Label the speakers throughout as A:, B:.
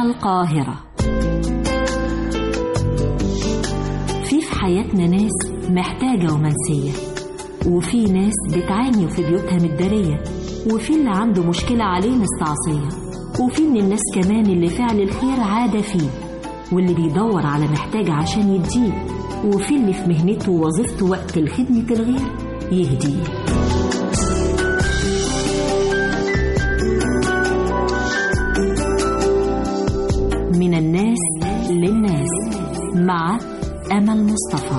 A: القاهرة في في حياتنا ناس محتاجة ومنسية وفي ناس بتعاني وفي بيوتها متدارية وفي اللي عنده مشكلة عليه مستعصية وفي من الناس كمان اللي فعل الخير عادة فيه واللي بيدور على محتاج عشان يديه وفي اللي في مهنته ووظيفته وقت الخدمة الغير يهديه من الناس للناس مع أمل مصطفى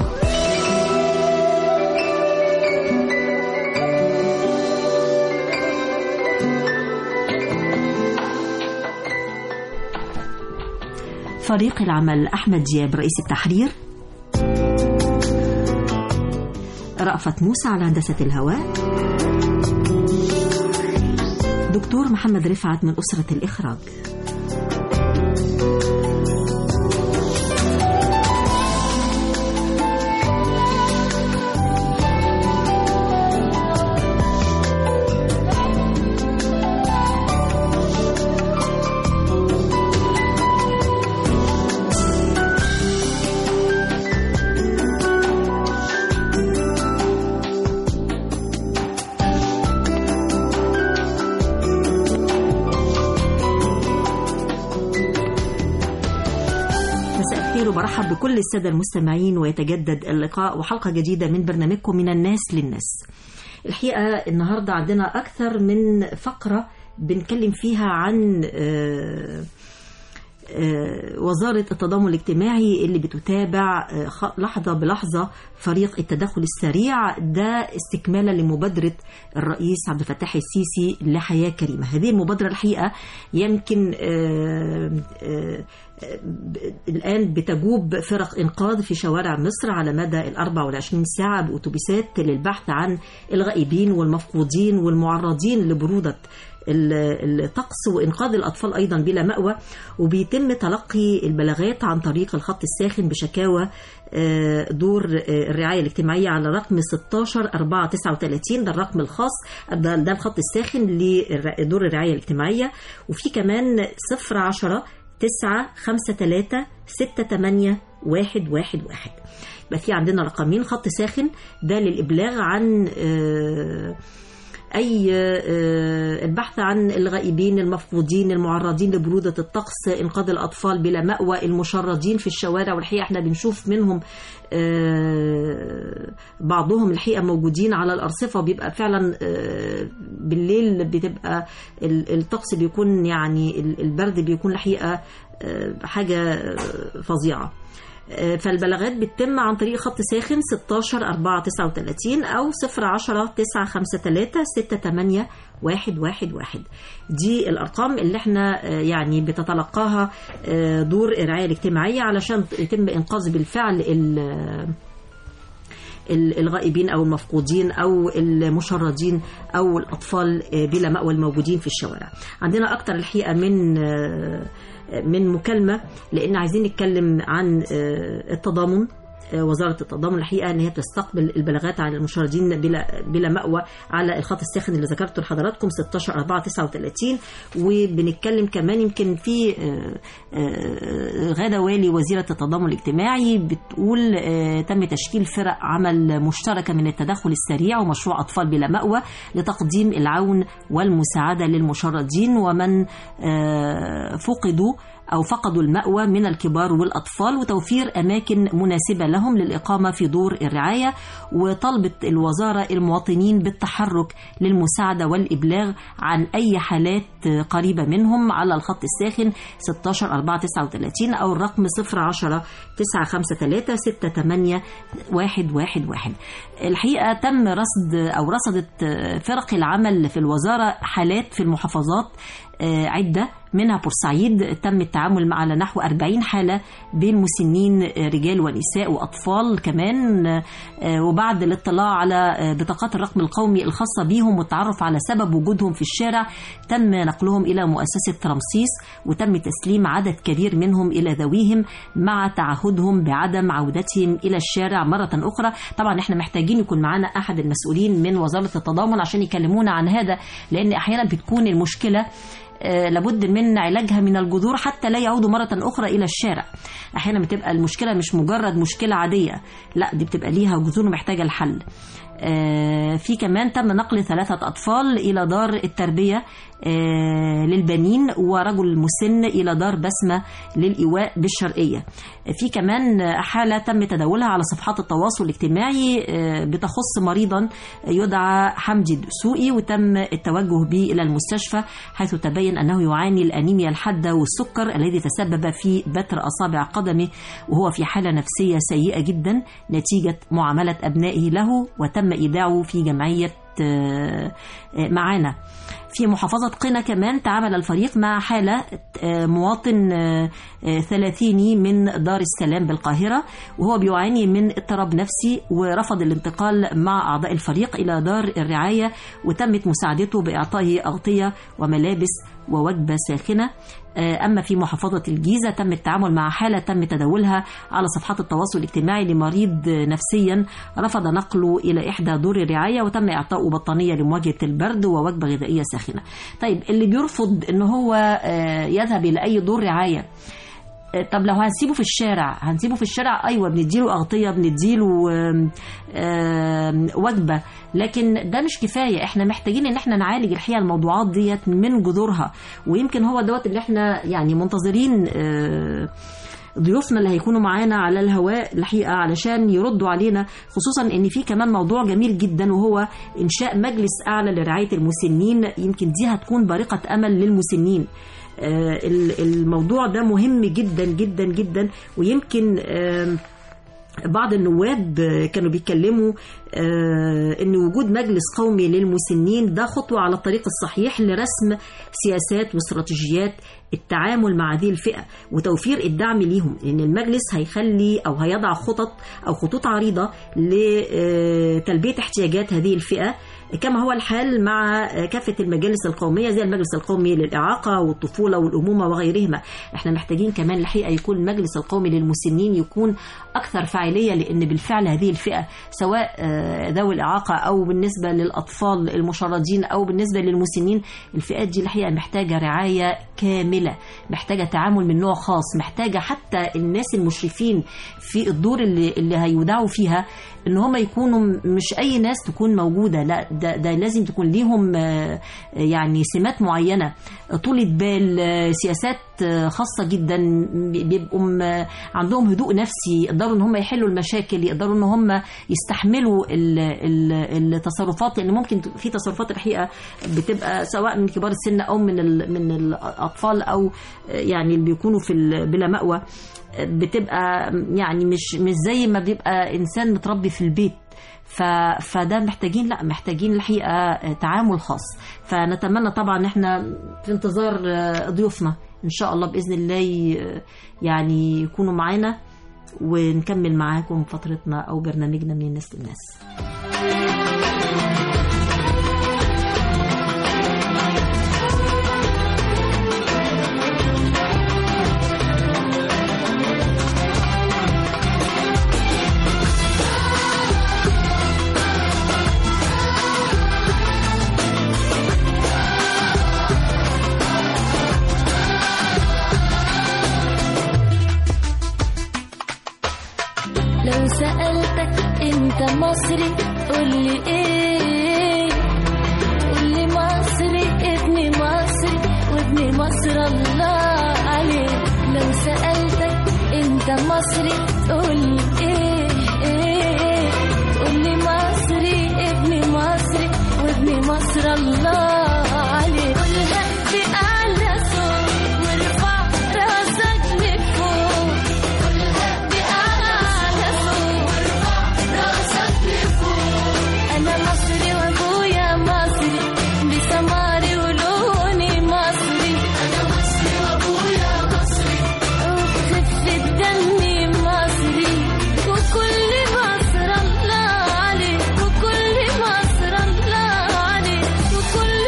A: فريق العمل أحمد جياب رئيس التحرير رأفت موسى على هندسة الهواء دكتور محمد رفعت من أسرة الإخراج مساء الخير وبرحب بكل السادة المستمعين ويتجدد اللقاء وحلقة جديدة من برنامجكم من الناس للناس الحقيقة النهاردة عندنا أكثر من فقرة بنتكلم فيها عن آه، آه، وزارة التضامن الاجتماعي اللي بتتابع آه، خ- لحظة بلحظة فريق التدخل السريع ده استكمالا لمبادرة الرئيس عبد الفتاح السيسي لحياة كريمة هذه المبادرة الحقيقة يمكن آه، آه، ب- الآن بتجوب فرق إنقاذ في شوارع مصر على مدى ال 24 ساعة بأتوبيسات للبحث عن الغائبين والمفقودين والمعرضين لبرودة ال- الطقس وإنقاذ الأطفال أيضا بلا مأوى وبيتم تلقي البلاغات عن طريق الخط الساخن بشكاوى آه، دور آه، الرعاية الاجتماعية على رقم 16 439 ده الرقم الخاص ده, ده الخط الساخن لدور الرعاية الاجتماعية وفي كمان 010 تسعة خمسة تلاتة ستة تمانية واحد واحد واحد يبقى في عندنا رقمين خط ساخن ده للإبلاغ عن آه، أي آه، البحث عن الغائبين المفقودين المعرضين لبرودة الطقس إنقاذ الأطفال بلا مأوى المشردين في الشوارع والحقيقة احنا بنشوف منهم آه، بعضهم الحقيقة موجودين على الأرصفة بيبقى فعلا آه، بالليل بتبقى ال- الطقس بيكون يعني ال- البرد بيكون الحقيقة آه، حاجة آه، فظيعة آه، فالبلاغات بتتم عن طريق خط ساخن 16 439 أو 010 953 68 111 دي الأرقام اللي احنا آه، يعني بتتلقاها آه، دور الرعاية الاجتماعية علشان يتم إنقاذ بالفعل ال- ال- الغائبين او المفقودين او المشردين او الاطفال آه، بلا مأوى الموجودين في الشوارع عندنا اكتر الحقيقه من آه، من مكالمه لان عايزين نتكلم عن آه، التضامن آه، وزارة التضامن الحقيقة أن هي بتستقبل البلاغات عن المشردين بلا بلا مأوى على الخط الساخن اللي ذكرته لحضراتكم 16 4 39 وبنتكلم كمان يمكن في آه، آه، غادة والي وزيرة التضامن الاجتماعي بتقول آه، تم تشكيل فرق عمل مشتركة من التدخل السريع ومشروع أطفال بلا مأوى لتقديم العون والمساعدة للمشردين ومن آه، فقدوا أو فقدوا المأوى من الكبار والأطفال وتوفير أماكن مناسبة لهم للإقامة في دور الرعاية وطلبت الوزارة المواطنين بالتحرك للمساعدة والإبلاغ عن أي حالات قريبة منهم على الخط الساخن 16 439 أو الرقم 010 953 68 111 الحقيقة تم رصد أو رصدت فرق العمل في الوزارة حالات في المحافظات آه، عدة منها بورسعيد تم التعامل مع على نحو 40 حالة بين مسنين آه، رجال ونساء وأطفال كمان آه، وبعد الاطلاع على آه، بطاقات الرقم القومي الخاصة بيهم والتعرف على سبب وجودهم في الشارع تم نقلهم إلى مؤسسة رمسيس وتم تسليم عدد كبير منهم إلى ذويهم مع تعهدهم بعدم عودتهم إلى الشارع مرة أخرى طبعا احنا محتاجين يكون معانا أحد المسؤولين من وزارة التضامن عشان يكلمونا عن هذا لأن أحيانا بتكون المشكلة آه، لابد من علاجها من الجذور حتى لا يعودوا مرة أخرى إلى الشارع أحيانا بتبقى المشكلة مش مجرد مشكلة عادية لا دي بتبقى ليها جذور محتاجة الحل آه، في كمان تم نقل ثلاثة أطفال إلى دار التربية آه، للبنين ورجل مسن إلى دار بسمة للإيواء بالشرقية في كمان حالة تم تداولها على صفحات التواصل الاجتماعي آه، بتخص مريضا يدعى حمدي الدسوقي وتم التوجه به إلى المستشفى حيث تبين أنه يعاني الأنيميا الحادة والسكر الذي تسبب في بتر أصابع قدمه وهو في حالة نفسية سيئة جدا نتيجة معاملة أبنائه له وتم إيداعه في جمعية آه، آه، معانا في محافظة قنا كمان تعامل الفريق مع حالة آه، مواطن آه، آه، ثلاثيني من دار السلام بالقاهرة وهو بيعاني من اضطراب نفسي ورفض الانتقال مع أعضاء الفريق إلى دار الرعاية وتمت مساعدته بإعطائه أغطية وملابس ووجبة ساخنة آه، أما في محافظة الجيزة تم التعامل مع حالة تم تداولها على صفحات التواصل الاجتماعي لمريض نفسيا رفض نقله إلى إحدى دور الرعاية وتم إعطائه بطانية لمواجهة البرد ووجبة غذائية ساخنة طيب اللي بيرفض إن هو آه، يذهب إلى أي دور رعاية طب لو هنسيبه في الشارع هنسيبه في الشارع ايوه بنديله اغطيه بنديله آم، آم، وجبه لكن ده مش كفايه احنا محتاجين ان احنا نعالج الحقيقه الموضوعات ديت من جذورها ويمكن هو دوت اللي احنا يعني منتظرين آه، ضيوفنا اللي هيكونوا معانا على الهواء الحقيقه علشان يردوا علينا خصوصا ان في كمان موضوع جميل جدا وهو انشاء مجلس اعلى لرعايه المسنين يمكن دي هتكون بارقه امل للمسنين آه، ال- الموضوع ده مهم جدا جدا جدا ويمكن آم، بعض النواب آه، كانوا بيتكلموا آه، ان وجود مجلس قومي للمسنين ده خطوه على الطريق الصحيح لرسم سياسات واستراتيجيات التعامل مع هذه الفئه وتوفير الدعم ليهم لان المجلس هيخلي او هيضع خطط او خطوط عريضه لتلبيه احتياجات هذه الفئه كما هو الحال مع كافة المجالس القومية زي المجلس القومي للإعاقة والطفولة والأمومة وغيرهما احنا محتاجين كمان الحقيقة يكون المجلس القومي للمسنين يكون أكثر فاعلية لأن بالفعل هذه الفئة سواء آه، ذوي الإعاقة أو بالنسبة للأطفال المشردين أو بالنسبة للمسنين الفئات دي الحقيقة محتاجة رعاية كاملة محتاجة تعامل من نوع خاص محتاجة حتى الناس المشرفين في الدور اللي, اللي هيودعوا فيها ان هم يكونوا مش اي ناس تكون موجوده لا ده, ده لازم تكون ليهم آه، يعني سمات معينه طولة بال آه، سياسات آه، خاصه جدا بيبقوا م- عندهم هدوء نفسي يقدروا ان هم يحلوا المشاكل يقدروا ان هم يستحملوا ال- ال- التصرفات لان ممكن ت- في تصرفات الحقيقه بتبقى سواء من كبار السن او من ال- من الاطفال او آه، يعني اللي بيكونوا في ال- بلا مأوى بتبقى يعني مش مش زي ما بيبقى انسان متربي في البيت ف... فده محتاجين لا محتاجين الحقيقه تعامل خاص فنتمنى طبعا ان احنا في انتظار آه، ضيوفنا ان شاء الله باذن الله ي- يعني يكونوا معانا ونكمل معاكم فترتنا او برنامجنا من الناس للناس
B: لو سألتك انت مصري قولي ايه قولي مصري ابن مصري وابن مصر الله عليه لو سألتك انت مصري قولي ايه ايه قولي مصري ابن مصري وابن مصر الله عليه قولها بأعلى صوت وارفع راسك لفوق بأعلى صوت راسك لفوق أنا مصري وأبويا مصري بسماري ولوني مصري أنا مصري وأبويا مصري وبخفة دمي مصري وكل مصر الله عليك وكل مصر الله عليك وكل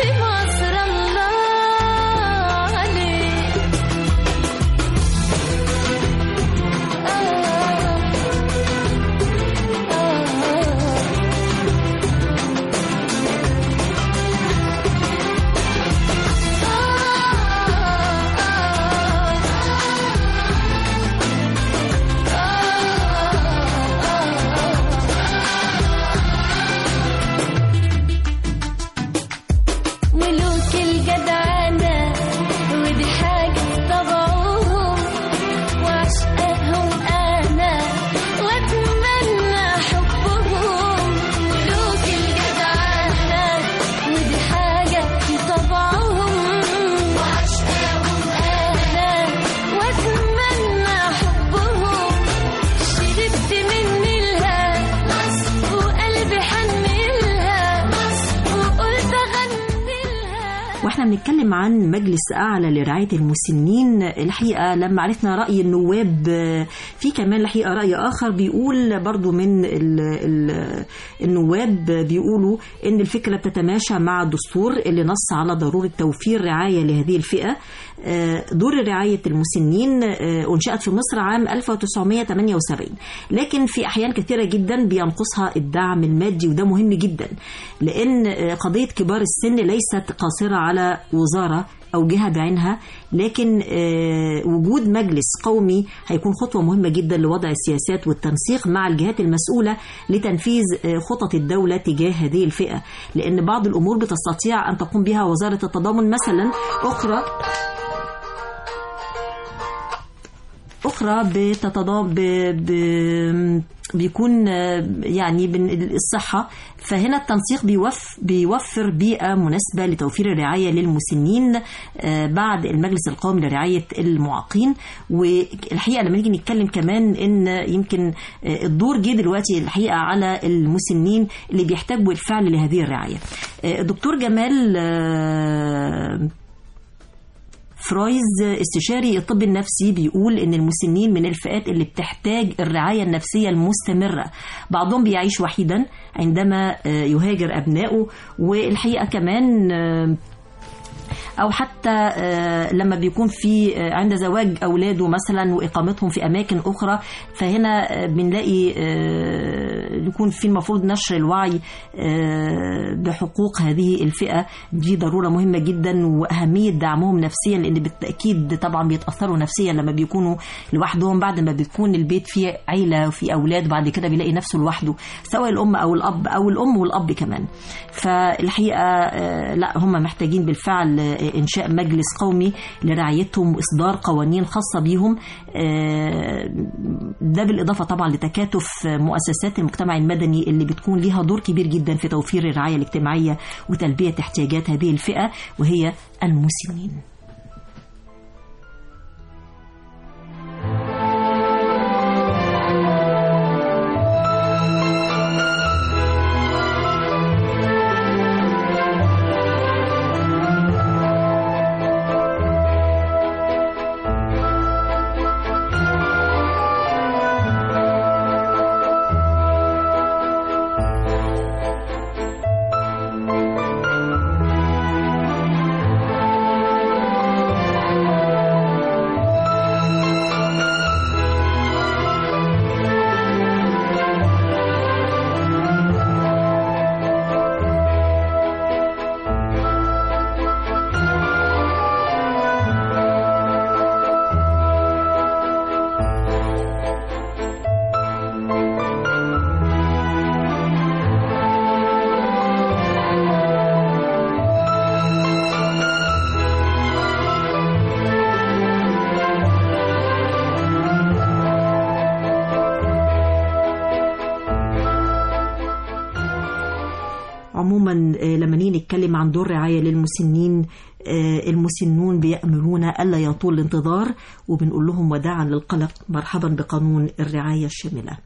A: بنتكلم عن مجلس أعلى لرعاية المسنين الحقيقة لما عرفنا رأي النواب آه، في كمان الحقيقة رأي آخر بيقول برضو من ال ال النواب بيقولوا إن الفكرة بتتماشى مع الدستور اللي نص على ضرورة توفير رعاية لهذه الفئة آه، دور رعاية المسنين آه، أنشأت في مصر عام 1978 لكن في أحيان كثيرة جدا بينقصها الدعم المادي وده مهم جدا لأن آه، قضية كبار السن ليست قاصرة على وزارة أو جهة بعينها لكن آه، وجود مجلس قومي هيكون خطوة مهمة جدا لوضع السياسات والتنسيق مع الجهات المسؤولة لتنفيذ آه، خطط الدولة تجاه هذه الفئة لأن بعض الأمور بتستطيع أن تقوم بها وزارة التضامن مثلا أخرى أخرى بتتضاد ب... ب... بيكون آه، يعني بن- الصحة فهنا التنسيق بيوف بيوفر بيئة مناسبة لتوفير الرعاية للمسنين آه، بعد المجلس القومي لرعاية المعاقين والحقيقة لما نيجي نتكلم كمان إن يمكن آه، الدور جه دلوقتي الحقيقة على المسنين اللي بيحتاجوا بالفعل لهذه الرعاية آه، الدكتور جمال آه، فرويز استشاري الطب النفسي بيقول ان المسنين من الفئات اللي بتحتاج الرعايه النفسيه المستمره بعضهم بيعيش وحيدا عندما آه، يهاجر ابنائه والحقيقه كمان آه، او حتى آه، لما بيكون في آه، عند زواج اولاده مثلا واقامتهم في اماكن اخرى فهنا آه، بنلاقي آه، يكون في المفروض نشر الوعي آه، بحقوق هذه الفئه دي ضروره مهمه جدا واهميه دعمهم نفسيا لان بالتاكيد طبعا بيتاثروا نفسيا لما بيكونوا لوحدهم بعد ما بيكون البيت فيه عيله وفيه اولاد بعد كده بيلاقي نفسه لوحده سواء الام او الاب او الام والاب كمان فالحقيقه آه، لا هم محتاجين بالفعل آه، انشاء مجلس قومي لرعايتهم واصدار قوانين خاصه بيهم آه، ده بالاضافه طبعا لتكاتف مؤسسات المجتمع المدني اللي بتكون ليها دور كبير جدا في توفير الرعايه الاجتماعيه وتلبيه احتياجات هذه الفئه وهي المسنين عموما آه، لما نيجي نتكلم عن دور رعاية للمسنين آه، المسنون بيأملون ألا يطول الانتظار وبنقول لهم وداعا للقلق مرحبا بقانون الرعاية الشاملة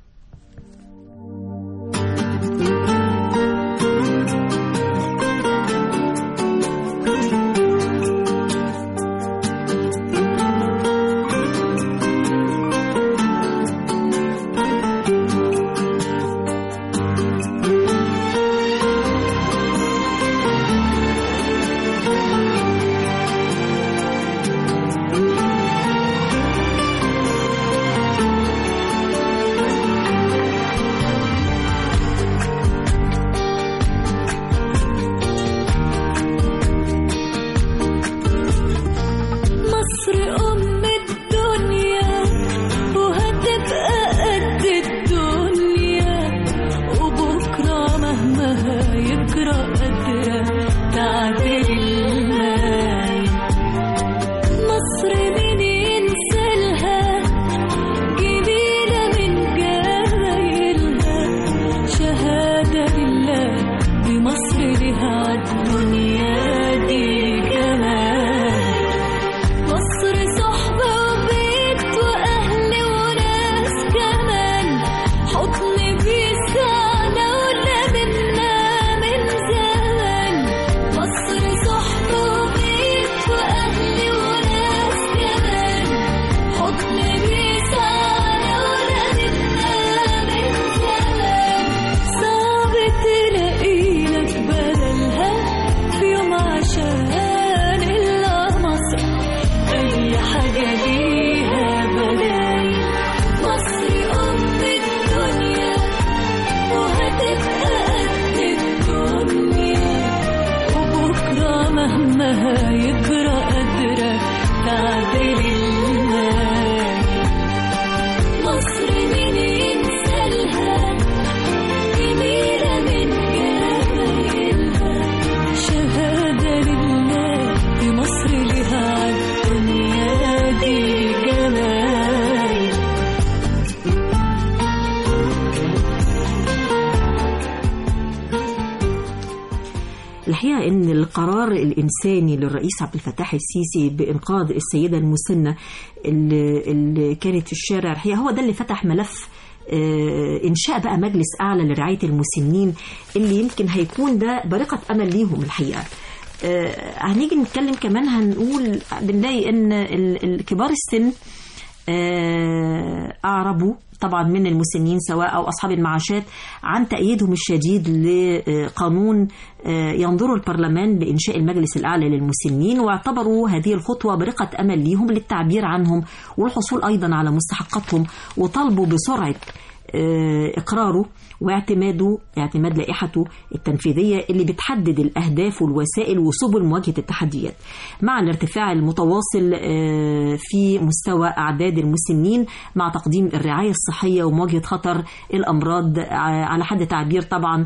A: القرار الإنساني للرئيس عبد الفتاح السيسي بإنقاذ السيدة المسنة اللي, اللي كانت في الشارع الحقيقة هو ده اللي فتح ملف آه، إنشاء بقى مجلس أعلى لرعاية المسنين اللي يمكن هيكون ده برقة أمل ليهم الحقيقة آه، هنيجي نتكلم كمان هنقول بنلاقي ان ال- ال- كبار السن آه، اعربوا طبعا من المسنين سواء او اصحاب المعاشات عن تأييدهم الشديد لقانون آه، ينظر البرلمان بانشاء المجلس الاعلى للمسنين واعتبروا هذه الخطوه برقه امل ليهم للتعبير عنهم والحصول ايضا على مستحقاتهم وطالبوا بسرعه آه، اقراره واعتماده اعتماد لائحته التنفيذيه اللي بتحدد الاهداف والوسائل وسبل مواجهه التحديات مع الارتفاع المتواصل آه، في مستوى اعداد المسنين مع تقديم الرعايه الصحيه ومواجهه خطر الامراض ع- على حد تعبير طبعا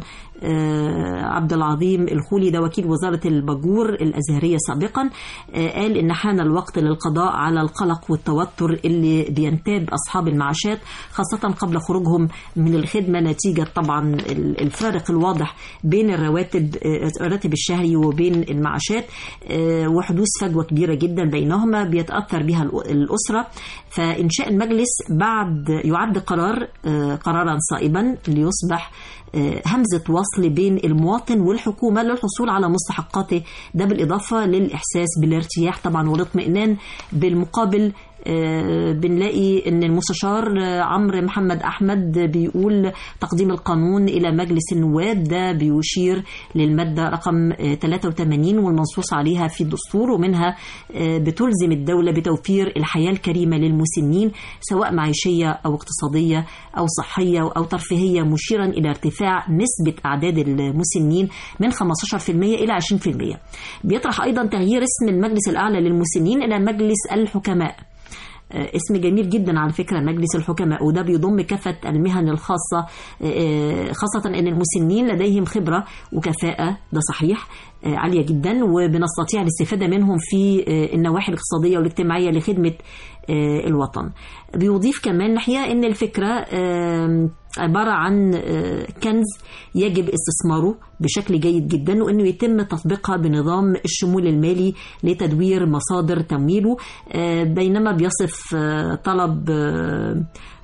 A: آه، عبد العظيم الخولي ده وكيل وزاره الباجور الازهريه سابقا آه، قال ان حان الوقت للقضاء على القلق والتوتر اللي بينتاب اصحاب المعاشات خاصه قبل خروجهم من الخدمه نتيجه طبعا ال- الفارق الواضح بين الرواتب آه، الراتب الشهري وبين المعاشات آه، وحدوث فجوه كبيره جدا بينهما بيتاثر بها الأ- الاسره فانشاء المجلس بعد يعد قرار آه، قرارا صائبا ليصبح آه، همزة وصل بين المواطن والحكومة للحصول على مستحقاته ده بالإضافة للإحساس بالارتياح طبعا والاطمئنان بالمقابل آه، بنلاقي ان المستشار آه، عمرو محمد احمد بيقول تقديم القانون الى مجلس النواب ده بيشير للماده رقم آه، 83 والمنصوص عليها في الدستور ومنها آه، بتلزم الدوله بتوفير الحياه الكريمه للمسنين سواء معيشيه او اقتصاديه او صحيه او ترفيهيه مشيرا الى ارتفاع نسبه اعداد المسنين من 15% الى 20% بيطرح ايضا تغيير اسم المجلس الاعلى للمسنين الى مجلس الحكماء آه، اسم جميل جدا على فكرة مجلس الحكماء وده بيضم كافة المهن الخاصة آه، خاصة أن المسنين لديهم خبرة وكفاءة ده صحيح آه، عالية جدا وبنستطيع الاستفادة منهم في آه، النواحي الاقتصادية والاجتماعية لخدمة آه، الوطن بيضيف كمان ناحية أن الفكرة آم، عبارة عن آه، كنز يجب استثماره بشكل جيد جدا وأنه يتم تطبيقها بنظام الشمول المالي لتدوير مصادر تمويله آه، بينما بيصف آه، طلب آه،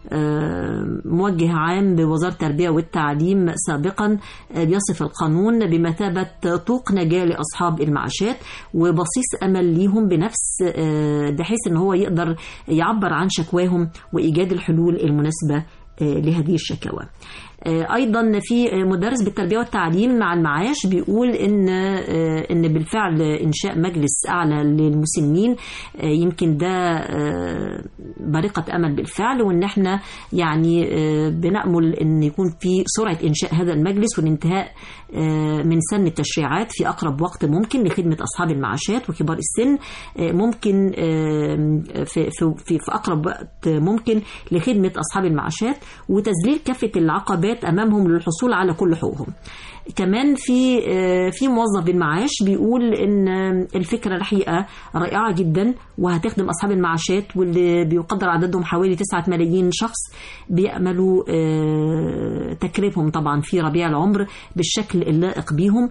A: آه، موجه عام بوزارة التربية والتعليم سابقا آه، بيصف القانون بمثابة طوق نجاة لأصحاب المعاشات وبصيص أمل ليهم بنفس آه، بحيث أن هو يقدر يعبر عن شكواهم وإيجاد الحلول المناسبة آه، لهذه الشكاوى آه، ايضا في مدرس بالتربيه والتعليم مع المعاش بيقول ان آه، ان بالفعل انشاء مجلس اعلى للمسنين آه، يمكن ده آه، برقه امل بالفعل وان احنا يعني آه، بنامل ان يكون في سرعه انشاء هذا المجلس والانتهاء آه، من سن التشريعات في اقرب وقت ممكن لخدمه اصحاب المعاشات وكبار السن آه، ممكن آه، في في في في اقرب وقت ممكن لخدمه اصحاب المعاشات وتذليل كافه العقبات امامهم للحصول على كل حقوقهم. كمان في آه، في موظف بالمعاش بيقول ان الفكره الحقيقه رائعه جدا وهتخدم اصحاب المعاشات واللي بيقدر عددهم حوالي 9 ملايين شخص بياملوا آه، تكريمهم طبعا في ربيع العمر بالشكل اللائق بيهم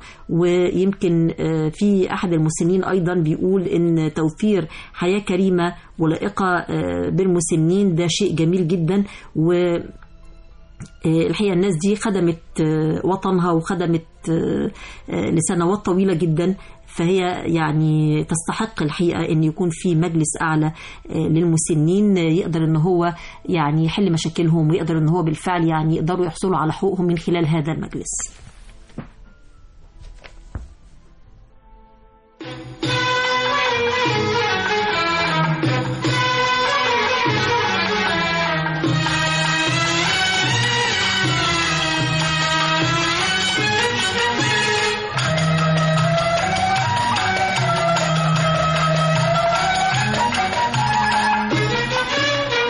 A: ويمكن آه، في احد المسنين ايضا بيقول ان توفير حياه كريمه ولائقه آه، بالمسنين ده شيء جميل جدا و آه، الحقيقه الناس دي خدمت آه، وطنها وخدمت آه، آه، لسنوات طويله جدا فهي يعني تستحق الحقيقه ان يكون في مجلس اعلى آه، للمسنين آه، يقدر ان هو يعني يحل مشاكلهم ويقدر ان هو بالفعل يعني يقدروا يحصلوا على حقوقهم من خلال هذا المجلس.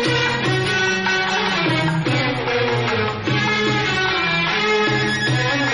B: Thank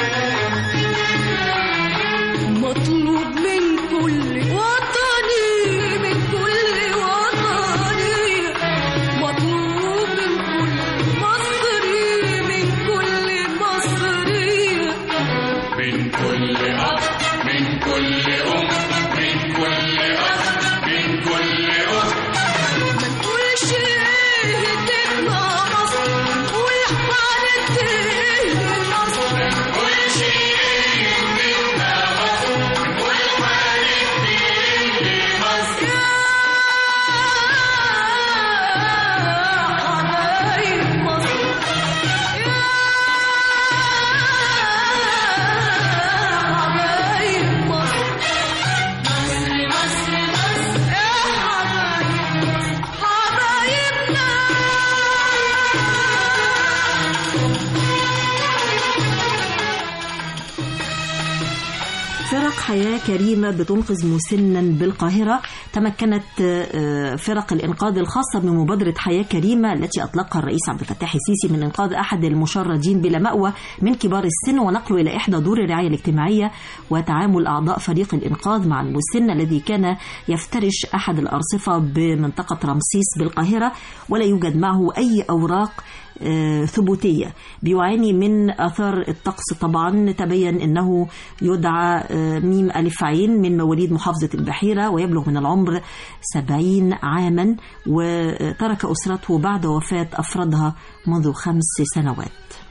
A: فرق حياة كريمة بتنقذ مسنا بالقاهرة تمكنت آه، فرق الإنقاذ الخاصة بمبادرة حياة كريمة التي أطلقها الرئيس عبد الفتاح السيسي من إنقاذ أحد المشردين بلا مأوى من كبار السن ونقله إلى إحدى دور الرعاية الاجتماعية وتعامل أعضاء فريق الإنقاذ مع المسن الذي كان يفترش أحد الأرصفة بمنطقة رمسيس بالقاهرة ولا يوجد معه أي أوراق آه، ثبوتية بيعاني من أثار الطقس طبعا تبين أنه يدعى آه، ميم ألف عين من مواليد محافظة البحيرة ويبلغ من العمر سبعين عاما وترك أسرته بعد وفاة أفرادها منذ خمس سنوات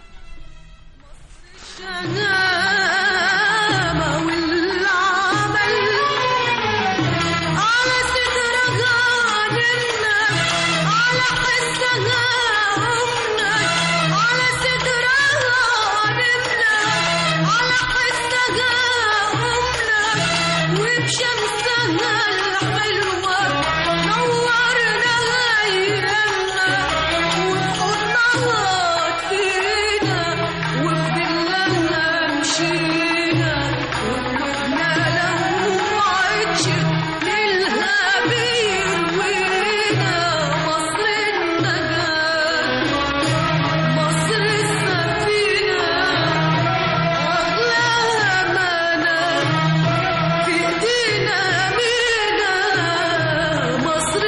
B: الشهامة والعمل على صدرها نمنا على حسها أمنا على صدرها نمنا على حسها أمنا وبشمسها الحلوة نورنا أيامنا وبحضنها فينا وبدلنا مشينا وقلوبنا لو وعدش ليلها بيروينا مصر النجاة مصر السفينة أغلى أمانة في إيدينا أمينة مصر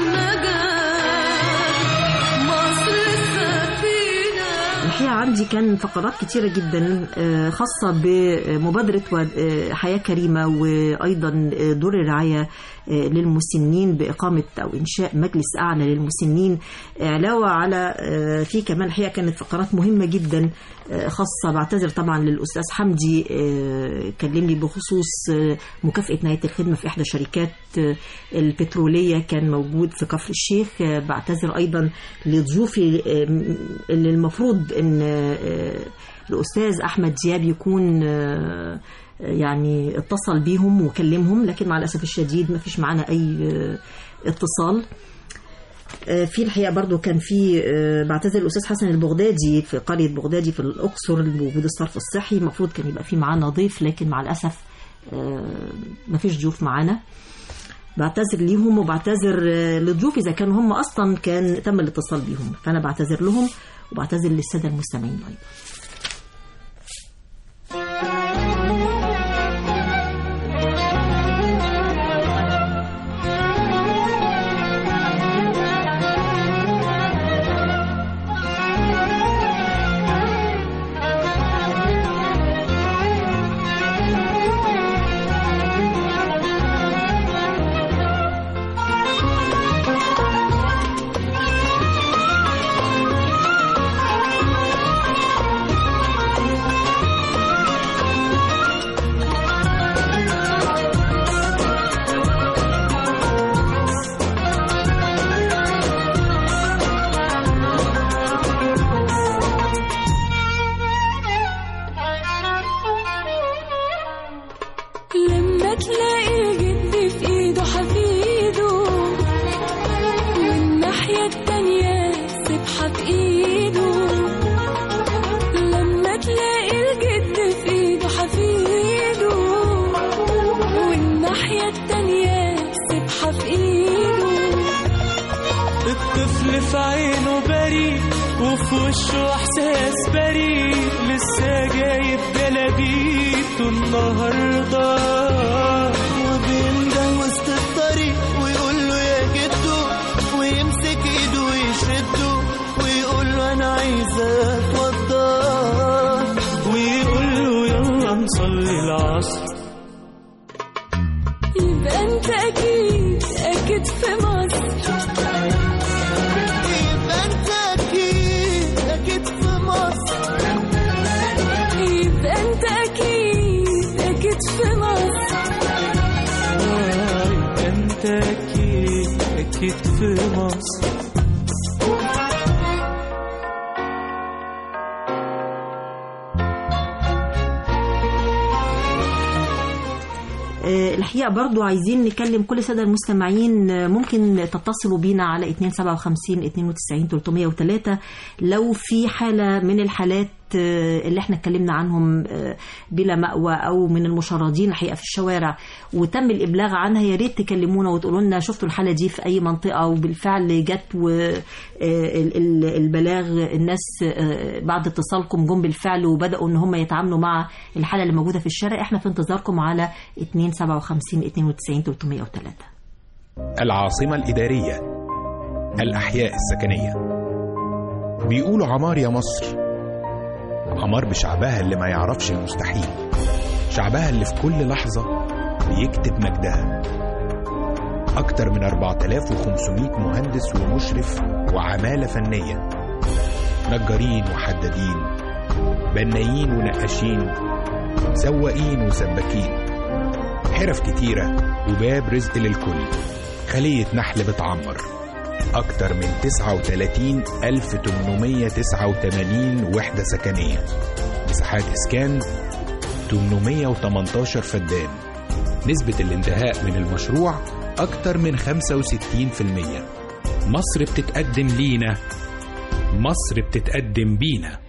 B: النجاة مصر السفينة
A: الحقيقة عندي كان فقرات كتيرة جدا آه، خاصة بمبادرة ود- آه، حياة كريمة وأيضا آه، دور الرعاية آه، للمسنين بإقامة أو إنشاء مجلس أعلى للمسنين علاوة على آه، في كمان الحقيقة كانت فقرات مهمة جدا آه، خاصة بعتذر طبعا للأستاذ حمدي آه، كلمني بخصوص آه، مكافأة نهاية الخدمة في إحدى شركات آه، البترولية كان موجود في كفر الشيخ آه، بعتذر أيضا لضيوفي آه، اللي المفروض ان آه، الاستاذ احمد دياب يكون آه، يعني اتصل بيهم وكلمهم لكن مع الاسف الشديد ما فيش معانا اي آه، اتصال آه، في الحقيقه برضو كان في آه، بعتذر الاستاذ حسن البغدادي في قريه بغدادي في الاقصر بوجود الصرف الصحي المفروض كان يبقى في معانا ضيف لكن مع الاسف آه، ما فيش ضيوف معانا بعتذر ليهم وبعتذر آه، لضيوفي اذا كانوا هم اصلا كان تم الاتصال بيهم فانا بعتذر لهم وبعتذر للساده المستمعين ايضا
B: لما تلاقي الجد في ايده حفيده والناحية التانية سبحة في ايده لما تلاقي الجد في ايده حفيده والناحية التانية سبحة في ايده
C: الطفل في عينه بريء وفي وشه احساس بريء لسه جايب جلابيته النهارده
D: وبينده وسط الطريق ويقول له يا جدو ويمسك ايده ويشده ويقول له انا عايز اتوضى
C: ويقول له يلا نصلي العصر
B: يبقى انت اكيد اكيد في مصر
D: يبقى انت اكيد اكيد في مصر
B: يبقى انت
C: بسيط في مصر
A: آه، الحقيقة برضو عايزين نكلم كل سادة المستمعين آه، ممكن تتصلوا بينا على 257 92 303 لو في حالة من الحالات آه، اللي احنا اتكلمنا عنهم آه، بلا مأوى او من المشردين الحقيقة في الشوارع وتم الابلاغ عنها يا ريت تكلمونا وتقولوا لنا شفتوا الحالة دي في اي منطقة وبالفعل جت والبلاغ الناس آه، بعد اتصالكم جم بالفعل وبدأوا ان هم يتعاملوا مع الحالة اللي موجودة في الشارع احنا في انتظاركم على 257 92 303
E: العاصمة الإدارية الأحياء السكنية بيقولوا عمار يا مصر عمار بشعبها اللي ما يعرفش المستحيل شعبها اللي في كل لحظة بيكتب مجدها أكتر من 4500 مهندس ومشرف وعمالة فنية نجارين وحدادين بنايين ونقاشين سواقين وسباكين حرف كتيرة وباب رزق للكل خلية نحل بتعمر أكتر من 39889 وحدة سكنية مساحات إسكان 818 فدان نسبة الانتهاء من المشروع أكتر من 65% مصر بتتقدم لينا مصر بتتقدم بينا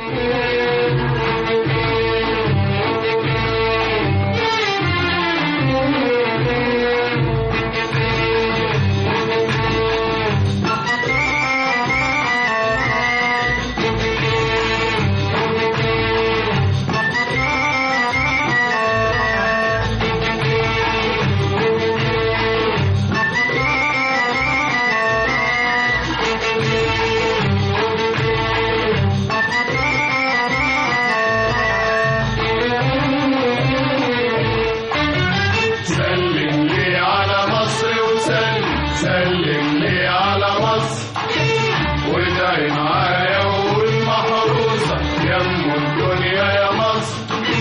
F: سلم لي على مصر وسلم سلم لي على مصر وادعي معايا وقول محروسة يا ام الدنيا يا مصر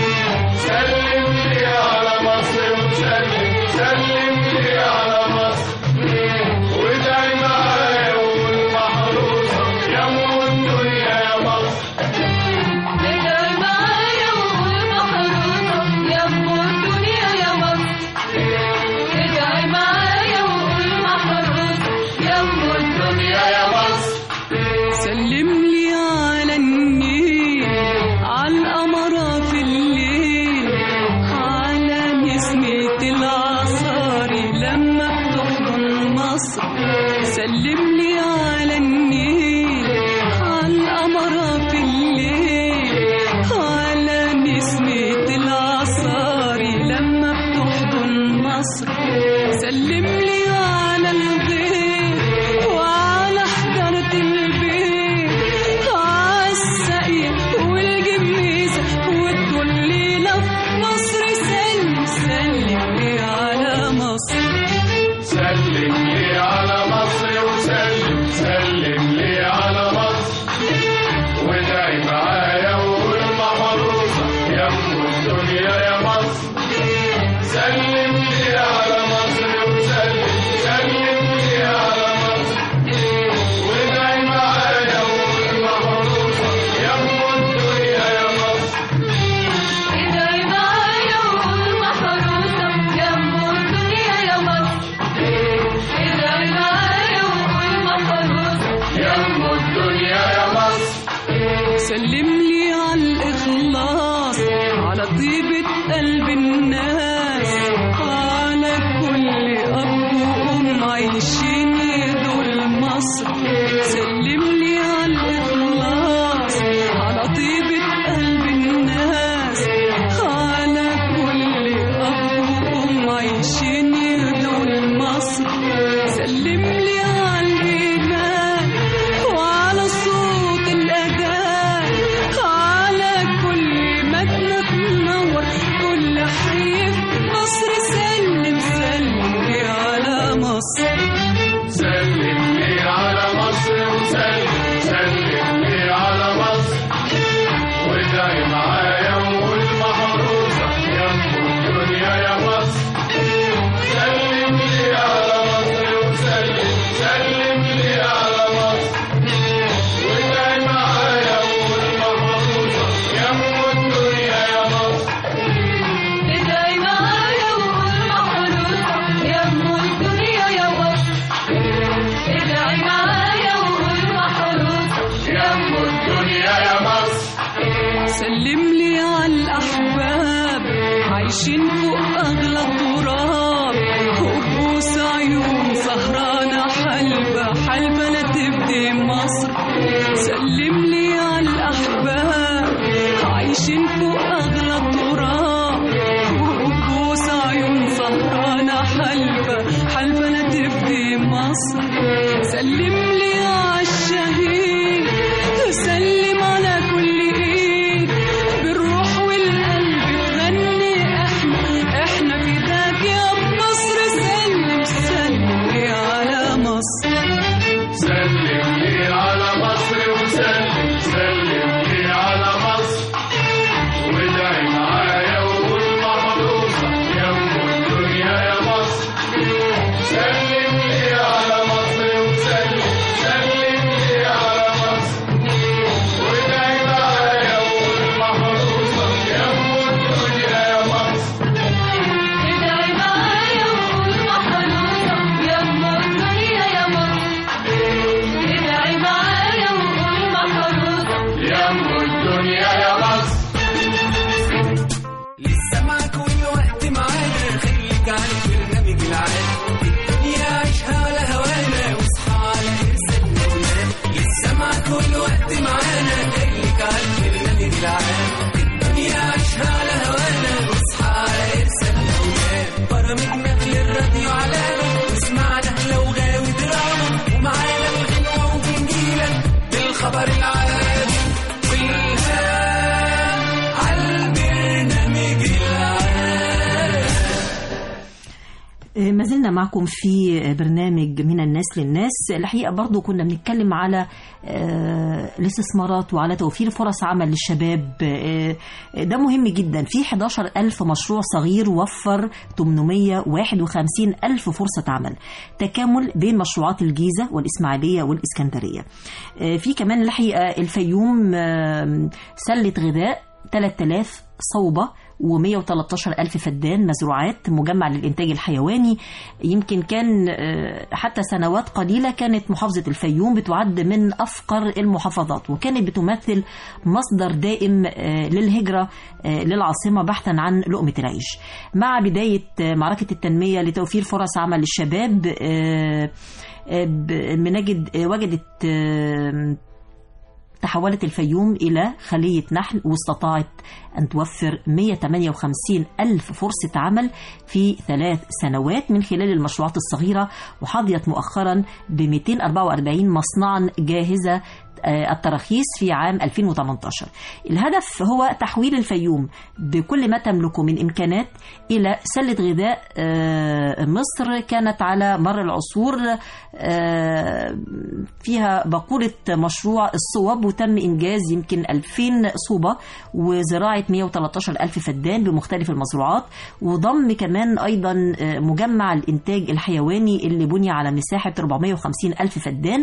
F: سلم لي على مصر وسلم سلم لي على مصر وادعي معايا وقول محروسة يا ام الدنيا يا مصر
B: ادعي معايا وقول محروسة يا أم الدنيا يا مصر ادعي معايا وقول محروسة يا أم الدنيا يا مصر
G: سلم لي على النيل على القمرة في الليل على نسمة العصاري لما بتحضن مصر سلم لي على النيل على القمرة في الليل على نسمة العصاري لما بتحضن مصر سلم لي على الغيب وعلى حضرة البيت عالسقي والجميزة وتقول لي لو مصر سلم سلم لي على مصر
F: سلم لي على مصر وسلم سلم لي على مصر وادعي معايا وقول محروسة يا ام الدنيا يا مصر سلم لي على مصر وسلم سلم لي على مصر وادعي معايا وقول محروسة يا ام الدنيا يا مصر
B: ادعي معايا وقول محروسة يا أم الدنيا يا مصر ادعي معايا وقول محروسة
F: يا ام الدنيا يا مصر
G: سلم لي على الإخلاص على طيبة قلب الناس على كل أب وأم عايشين دول مصر سلم لي على الإخلاص على طيبة قلب الناس على كل أب وأم عايشين دول مصر سلم لي على الإيمان وعلى صوت الأذان على كل مدنة تنور كل حي في مصر سلم سلم لي على مصر
F: سلم لي على مصر وسلم
G: تبدي مصر سلم لي على الأحباب عايشين فوق أغلى التراب وبوس عيون سهرانة حلفة حلفة لا تبدي مصر سلم لي على الشهيد سلم على كل ايد بالروح والقلب تغني احنا احنا فداك يا مصر سلم سلم لي على مصر
F: سلم لي على مصر وسلم سلم لي على مصر وادعي معايا وقول محروسة يا ام الدنيا يا مصر سلم لي على مصر وسلم سلم لي على مصر وادعي معايا وقول محروسة يا ام الدنيا يا مصر
B: ادعي معايا وقول محروسة يا أم الدنيا يا مصر ادعي معايا وقول محروسة
F: يا ام الدنيا يا مصر
C: لسه معاك والوقت معانا خليك على البرنامج العام الدنيا عيشها على هوانا واصحى على ارسال ونام لسه معاك والوقت معانا خليك على البرنامج العام الدنيا عيشها على هوانا واصحى على ارسال ونام برامجنا للراديو علامة واسمعنا لو غاوي دراما ومعانا الغنوة وبنجيلك بالخبر العادي والهام عالبرنامج العام
A: ما زلنا معكم في برنامج من الناس للناس الحقيقة برضو كنا بنتكلم على آه، الاستثمارات وعلى توفير فرص عمل للشباب آه، ده مهم جدا في 11 ألف مشروع صغير وفر 851 ألف فرصة عمل تكامل بين مشروعات الجيزة والإسماعيلية والإسكندرية آه، في كمان الحقيقة الفيوم آه، سلة غذاء 3000 صوبة و113 ألف فدان مزروعات مجمع للإنتاج الحيواني يمكن كان آه، حتى سنوات قليلة كانت محافظة الفيوم بتعد من أفقر المحافظات وكانت بتمثل مصدر دائم آه، للهجرة آه، للعاصمة بحثا عن لقمة العيش مع بداية آه، معركة التنمية لتوفير فرص عمل للشباب آه، آه، ب- بنجد آه، وجدت آه، تحولت الفيوم إلى خلية نحل واستطاعت أن توفر 158 ألف فرصة عمل في ثلاث سنوات من خلال المشروعات الصغيرة وحظيت مؤخرا ب 244 مصنعا جاهزة آه، التراخيص في عام 2018 الهدف هو تحويل الفيوم بكل ما تملكه من إمكانات إلى سلة غذاء آه، مصر كانت على مر العصور آه، فيها بقولة مشروع الصوب وتم إنجاز يمكن 2000 صوبة وزراعة 113 ألف فدان بمختلف المزروعات وضم كمان أيضا آه، مجمع الإنتاج الحيواني اللي بني على مساحة 450 ألف فدان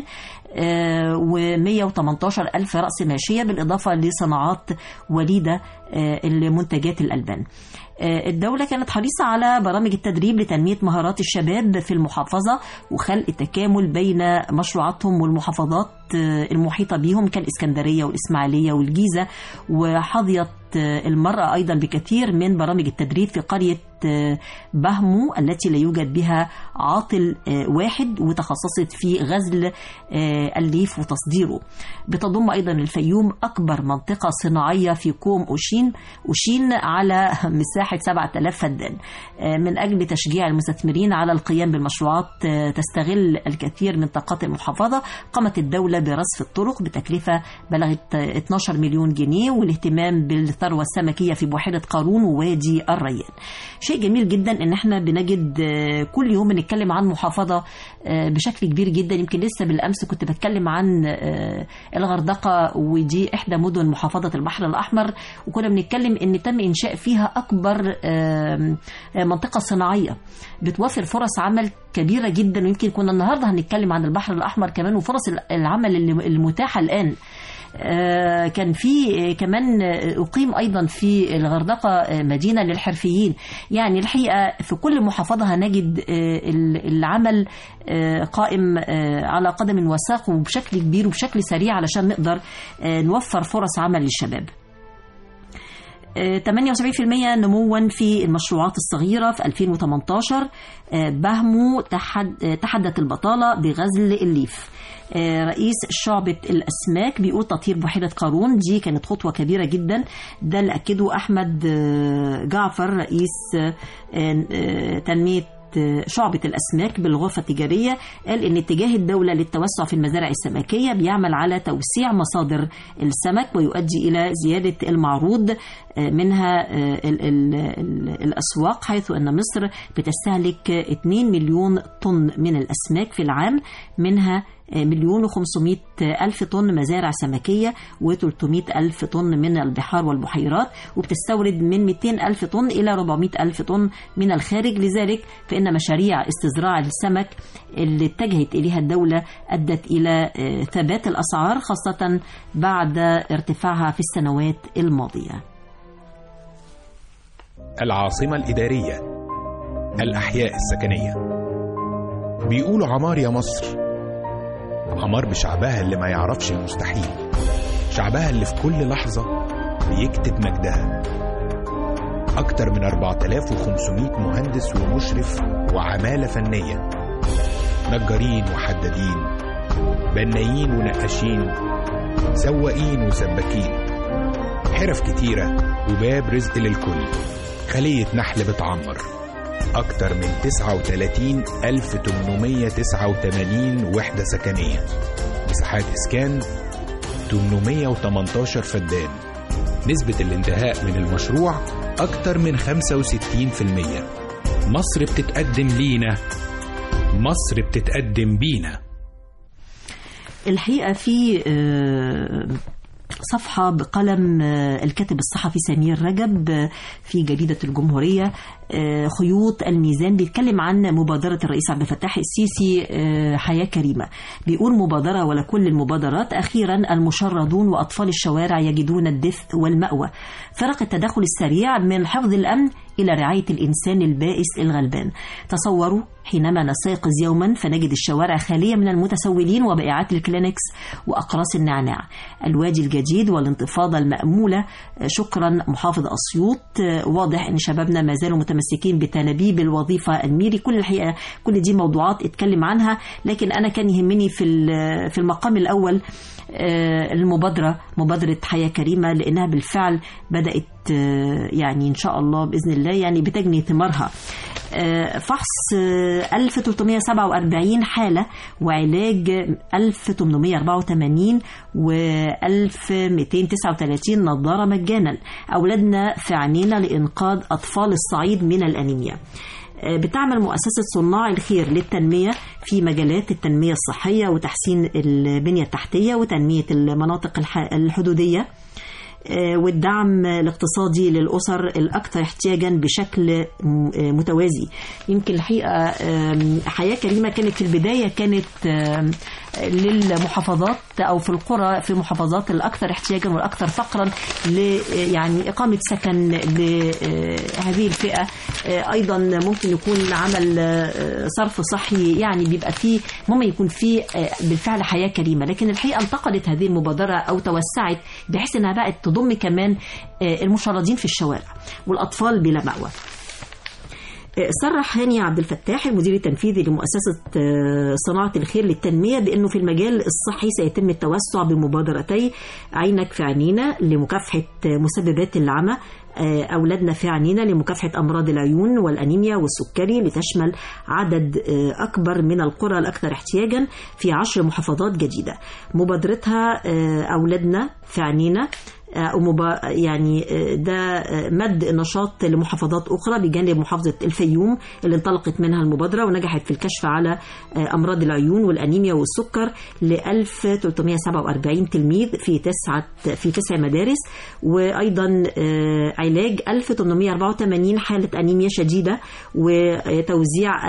A: و118 ألف رأس ماشية بالإضافة لصناعات وليدة آه، لمنتجات الألبان آه، الدولة كانت حريصة على برامج التدريب لتنمية مهارات الشباب في المحافظة وخلق تكامل بين مشروعاتهم والمحافظات آه، المحيطة بهم كالإسكندرية والإسماعيلية والجيزة وحظيت آه، المرأة أيضا بكثير من برامج التدريب في قرية آه، بهمو التي لا يوجد بها عاطل آه، واحد وتخصصت في غزل آه، الليف وتصديره بتضم أيضا الفيوم أكبر منطقة صناعية في كوم أوشين أوشين على مساحة 7000 فدان آه، من أجل تشجيع المستثمرين على القيام بالمشروعات آه، تستغل الكثير من طاقات المحافظة قامت الدولة برصف الطرق بتكلفة بلغت آه، 12 مليون جنيه والاهتمام بالثروة السمكية في بحيرة قارون ووادي الريان شيء جميل جدا ان احنا بنجد آه، كل يوم بنتكلم عن محافظة آه، بشكل كبير جدا يمكن لسه بالامس كنت بتكلم عن آه، الغردقة ودي احدى مدن محافظة البحر الاحمر وكنا بنتكلم ان تم انشاء فيها اكبر آه، آه، منطقة صناعية بتوفر فرص عمل كبيرة جدا ويمكن كنا النهارده هنتكلم عن البحر الاحمر كمان وفرص العمل اللي- المتاحة الان آه، كان في آه، كمان آه، أقيم أيضا في الغردقة آه، مدينة للحرفيين يعني الحقيقة في كل محافظة هنجد آه، ال- العمل آه، قائم آه، على قدم وساق وبشكل كبير وبشكل سريع علشان نقدر آه، نوفر فرص عمل للشباب آه، 78% نموا في المشروعات الصغيرة في 2018 آه، بهمو تحد آه، تحدت البطالة بغزل الليف آه، رئيس شعبة الأسماك بيقول تطهير بحيرة قارون دي كانت خطوة كبيرة جدا ده اللي أكده أحمد آه، جعفر رئيس آه، آه، تنمية شعبة الأسماك بالغرفة التجارية قال إن اتجاه الدولة للتوسع في المزارع السمكية بيعمل على توسيع مصادر السمك ويؤدي إلى زيادة المعروض آه، منها آه، ال- ال- ال- الأسواق حيث أن مصر بتستهلك 2 مليون طن من الأسماك في العام منها مليون وخمسمائة ألف طن مزارع سمكية و300 ألف طن من البحار والبحيرات وبتستورد من 200 ألف طن إلى 400 ألف طن من الخارج لذلك فإن مشاريع استزراع السمك اللي اتجهت إليها الدولة أدت إلى آه، ثبات الأسعار خاصة بعد ارتفاعها في السنوات الماضية
E: العاصمة الإدارية الأحياء السكنية بيقولوا عمار يا مصر عمار بشعبها اللي ما يعرفش المستحيل شعبها اللي في كل لحظة بيكتب مجدها أكتر من 4500 مهندس ومشرف وعمالة فنية نجارين وحدادين بنايين ونقاشين سواقين وسباكين حرف كتيرة وباب رزق للكل خلية نحل بتعمر أكتر من 39889 وحدة سكنية مساحات إسكان 818 فدان نسبة الانتهاء من المشروع أكتر من 65% مصر بتتقدم لينا مصر بتتقدم بينا
A: الحقيقة في آه، صفحة بقلم آه، الكاتب الصحفي سمير رجب آه، في جريدة الجمهورية آه، خيوط الميزان بيتكلم عن مبادرة الرئيس عبد الفتاح السيسي آه، حياة كريمة بيقول مبادرة ولا كل المبادرات أخيرا المشردون وأطفال الشوارع يجدون الدفء والمأوى فرق التدخل السريع من حفظ الأمن إلى رعاية الإنسان البائس الغلبان تصوروا حينما نستيقظ يوما فنجد الشوارع خالية من المتسولين وبائعات الكلينكس وأقراص النعناع الوادي الجديد والانتفاضة المأمولة شكرا محافظ أسيوط واضح أن شبابنا ما زالوا متمسكين بتنابيب الوظيفة الميري كل الحقيقة كل دي موضوعات اتكلم عنها لكن أنا كان يهمني في ال- في المقام الأول آه، المبادرة مبادرة حياة كريمة لأنها بالفعل بدأت آه، يعني إن شاء الله بإذن الله يعني بتجني ثمارها آه، فحص آه، 1347 حالة وعلاج 1884 و 1239 نظارة مجانا أولادنا في عينينا لإنقاذ أطفال الصعيد من الأنيميا بتعمل مؤسسة صناع الخير للتنمية في مجالات التنمية الصحية وتحسين البنية التحتية وتنمية المناطق الح- الحدودية آه، والدعم الاقتصادي للأسر الأكثر احتياجا بشكل م- آه، متوازي يمكن الحقيقة آم، حياة كريمة كانت في البداية كانت آم، للمحافظات أو في القرى في محافظات الأكثر احتياجا والأكثر فقرا ل يعني إقامة سكن لهذه الفئة آه، أيضا ممكن يكون عمل آه، صرف صحي يعني بيبقى فيه ممكن يكون فيه آه، بالفعل حياة كريمة لكن الحقيقة انتقلت هذه المبادرة أو توسعت بحيث أنها بقت تضم كمان آه، المشردين في الشوارع والأطفال بلا مأوى صرح هاني عبد الفتاح المدير التنفيذي لمؤسسة آه، صناعة الخير للتنمية بأنه في المجال الصحي سيتم التوسع بمبادرتي عينك في عينينا لمكافحة آه، مسببات العمى آه، أولادنا في عينينا لمكافحة أمراض العيون والأنيميا والسكري لتشمل عدد آه، أكبر من القرى الأكثر احتياجا في عشر محافظات جديدة مبادرتها آه، أولادنا في عينينا آه، ومبا يعني آه، ده آه، مد النشاط لمحافظات أخرى بجانب محافظة الفيوم اللي انطلقت منها المبادرة ونجحت في الكشف على آه، أمراض العيون والأنيميا والسكر ل 1347 تلميذ في تسعة في تسع مدارس وأيضا آه، علاج 1884 حالة أنيميا شديدة وتوزيع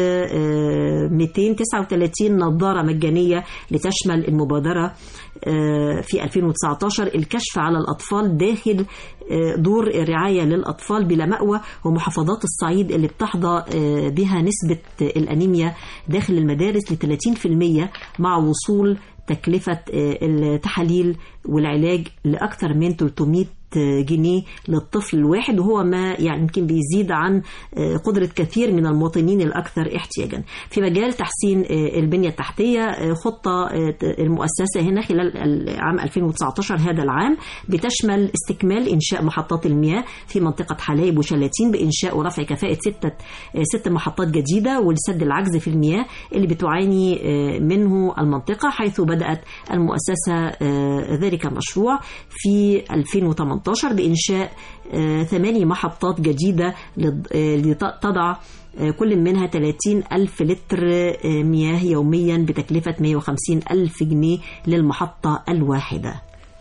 A: 1239 نظارة مجانية لتشمل المبادرة آه، في 2019 الكشف على الأطفال داخل آه، دور الرعاية للأطفال بلا مأوى ومحافظات الصعيد اللي بتحظى آه، بها نسبة الأنيميا داخل المدارس ل 30% مع وصول تكلفة آه، التحاليل والعلاج لأكثر من 300 جنيه للطفل الواحد وهو ما يعني يمكن بيزيد عن آه، قدرة كثير من المواطنين الأكثر احتياجا في مجال تحسين آه، البنية التحتية آه، خطة آه، المؤسسة هنا خلال العام 2019 هذا العام بتشمل استكمال إنشاء محطات المياه في منطقة حلايب وشلاتين بإنشاء ورفع كفاءة ستة آه، ست محطات جديدة ولسد العجز في المياه اللي بتعاني آه، منه المنطقة حيث بدأت المؤسسة آه، ذلك المشروع في 2018 بإنشاء آه، ثماني محطات جديدة لض- آه، لتضع آه، كل منها 30 ألف لتر آه، مياه يوميا بتكلفة 150 ألف جنيه للمحطة الواحدة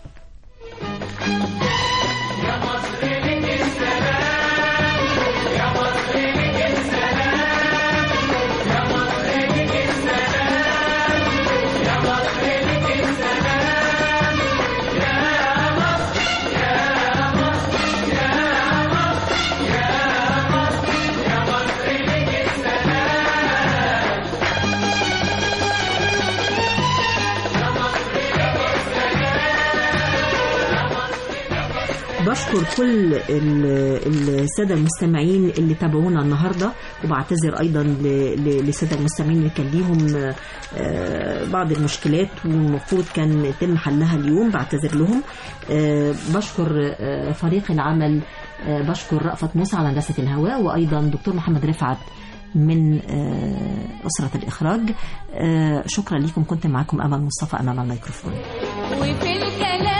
A: بشكر كل ال- الساده المستمعين اللي تابعونا النهارده وبعتذر ايضا ل- ل- للساده المستمعين اللي كان ليهم آه، بعض المشكلات والمفروض كان يتم حلها اليوم بعتذر لهم آه، بشكر آه، فريق العمل آه، بشكر رأفت موسى على هندسه الهواء وايضا دكتور محمد رفعت من آه، أسرة الإخراج آه، شكرا لكم كنت معكم أمل مصطفى أمام الميكروفون
B: وفي الكلام